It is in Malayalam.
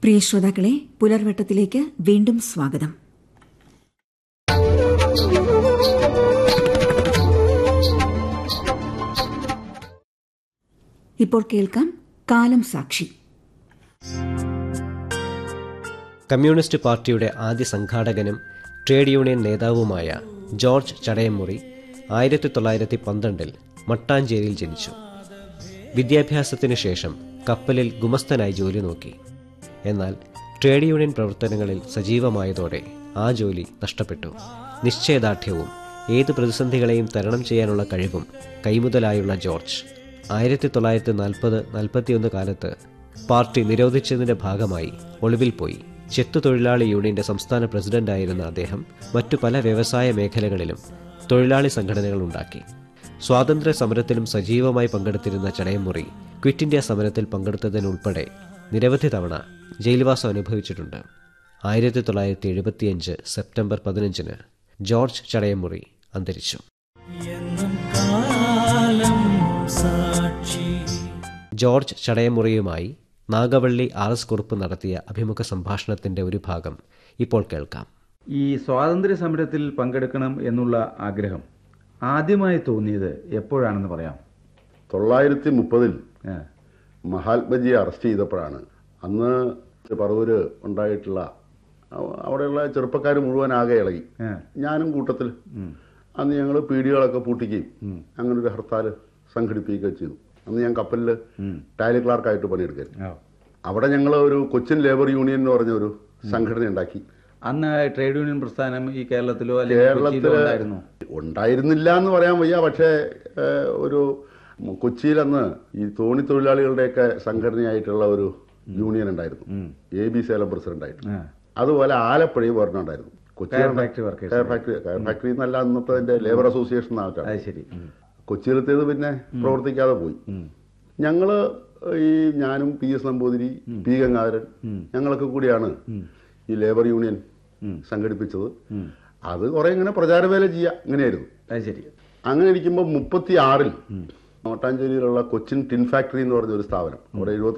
പ്രിയ ശ്രോതാക്കളെ പുലർവട്ടത്തിലേക്ക് വീണ്ടും സ്വാഗതം ഇപ്പോൾ കേൾക്കാം കാലം സാക്ഷി കമ്മ്യൂണിസ്റ്റ് പാർട്ടിയുടെ ആദ്യ സംഘാടകനും ട്രേഡ് യൂണിയൻ നേതാവുമായ ജോർജ് ചടയമുറി ആയിരത്തി തൊള്ളായിരത്തി പന്ത്രണ്ടിൽ മട്ടാഞ്ചേരിയിൽ ജനിച്ചു വിദ്യാഭ്യാസത്തിനു ശേഷം കപ്പലിൽ ഗുമസ്തനായി ജോലി നോക്കി എന്നാൽ ട്രേഡ് യൂണിയൻ പ്രവർത്തനങ്ങളിൽ സജീവമായതോടെ ആ ജോലി നഷ്ടപ്പെട്ടു നിശ്ചയദാർഢ്യവും ഏത് പ്രതിസന്ധികളെയും തരണം ചെയ്യാനുള്ള കഴിവും കൈമുതലായുള്ള ജോർജ് ആയിരത്തി തൊള്ളായിരത്തി നാൽപ്പത് നാൽപ്പത്തിയൊന്ന് കാലത്ത് പാർട്ടി നിരോധിച്ചതിന്റെ ഭാഗമായി ഒളിവിൽ പോയി ചെത്തുതൊഴിലാളി യൂണിയന്റെ സംസ്ഥാന പ്രസിഡന്റായിരുന്ന അദ്ദേഹം മറ്റു പല വ്യവസായ മേഖലകളിലും തൊഴിലാളി സംഘടനകൾ ഉണ്ടാക്കി സ്വാതന്ത്ര്യ സമരത്തിലും സജീവമായി പങ്കെടുത്തിരുന്ന ചടയമുറി ക്വിറ്റ് ഇന്ത്യ സമരത്തിൽ പങ്കെടുത്തതിനുൾപ്പെടെ നിരവധി തവണ ജയിൽവാസം അനുഭവിച്ചിട്ടുണ്ട് ആയിരത്തി തൊള്ളായിരത്തി എഴുപത്തിയഞ്ച് സെപ്റ്റംബർ പതിനഞ്ചിന് ജോർജ് ചടയമുറി അന്തരിച്ചു എന്നും കാലം സാക്ഷി ജോർജ് ചടയമുറിയുമായി നാഗവള്ളി ആർ എസ് കുറുപ്പ് നടത്തിയ അഭിമുഖ സംഭാഷണത്തിന്റെ ഒരു ഭാഗം ഇപ്പോൾ കേൾക്കാം ഈ സ്വാതന്ത്ര്യ സമരത്തിൽ പങ്കെടുക്കണം എന്നുള്ള ആഗ്രഹം ആദ്യമായി തോന്നിയത് എപ്പോഴാണെന്ന് പറയാം തൊള്ളായിരത്തി മുപ്പതിൽ ഏ, മഹാത്മജിയെ അറസ്റ്റ് ചെയ്തപ്പോഴാണ് അന്ന് പറവൂര് ഉണ്ടായിട്ടുള്ള അവ- അവിടെയുള്ള ചെറുപ്പക്കാർ മുഴുവൻ ആകെ ഇളകി ഏ, ഞാനും കൂട്ടത്തിൽ അന്ന് ഞങ്ങൾ പീടികളൊക്കെ പൂട്ടിക്കുകയും അങ്ങനെ ഒരു ഹർത്താൽ സംഘടിപ്പിക്കുകയും ചെയ്തു അന്ന് ഞാൻ കപ്പലിൽ ടാലി ക്ലാർക്കായിട്ട് പണിയെടുക്കായിരുന്നു ആ. അവിടെ ഞങ്ങൾ ഒരു കൊച്ചിൻ ലേബർ യൂണിയൻ എന്ന് പറഞ്ഞ ഒരു സംഘടന ഉണ്ടാക്കി അന്ന് ട്രേഡ് യൂണിയൻ പ്രസ്ഥാനം ഈ കേരളത്തിലോ അല്ലെങ്കിൽ കൊച്ചിയിലോ കേരളത്തില് ഉണ്ടായിരുന്നു ഉണ്ടായിരുന്നില്ല എന്ന് പറയാൻ വയ്യ പക്ഷേ ഏഹ്, ഒരു കൊച്ചിയിൽ അന്ന് ഈ തോണി തൊഴിലാളികളുടെയൊക്കെ സംഘടനയായിട്ടുള്ള ഒരു യൂണിയൻ ഉണ്ടായിരുന്നു എ ബി സേലം പ്രസിഡന്റ് ആയിട്ട് ആ. അതുപോലെ ആലപ്പുഴയും ഒരെണ്ണമുണ്ടായിരുന്നു കൊച്ചി കയർ ഫാക്ടറി വർക്കേഴ്സ് കയർ ഫാക്ടറി കയർ ഫാക്ടറി എന്നല്ല അന്നത്തെ അതിന്റെ ലേബർ അസോസിയേഷൻ എന്നായിട്ടാണ് അത് ശരി ഉം. കൊച്ചിയിലത്തേത് പിന്നെ പ്രവർത്തിക്കാതെ പോയി ഞങ്ങള് ഈ ഞാനും P S Namboothiri P Gangadharan ഞങ്ങളൊക്കെ കൂടിയാണ് ഈ ലേബർ യൂണിയൻ സംഘടിപ്പിച്ചത് അത് കുറെ ഇങ്ങനെ പ്രചാരവേല ചെയ്യുക ഇങ്ങനെയായിരുന്നു അത് ശരി അങ്ങനെ ഇരിക്കുമ്പോൾ മുപ്പത്തി ആറിൽ മട്ടാഞ്ചേരിയിലുള്ള കൊച്ചിൻ ടിൻ ഫാക്ടറി എന്ന് പറഞ്ഞ ഒരു സ്ഥാപനം അവിടെ എഴുപത്തി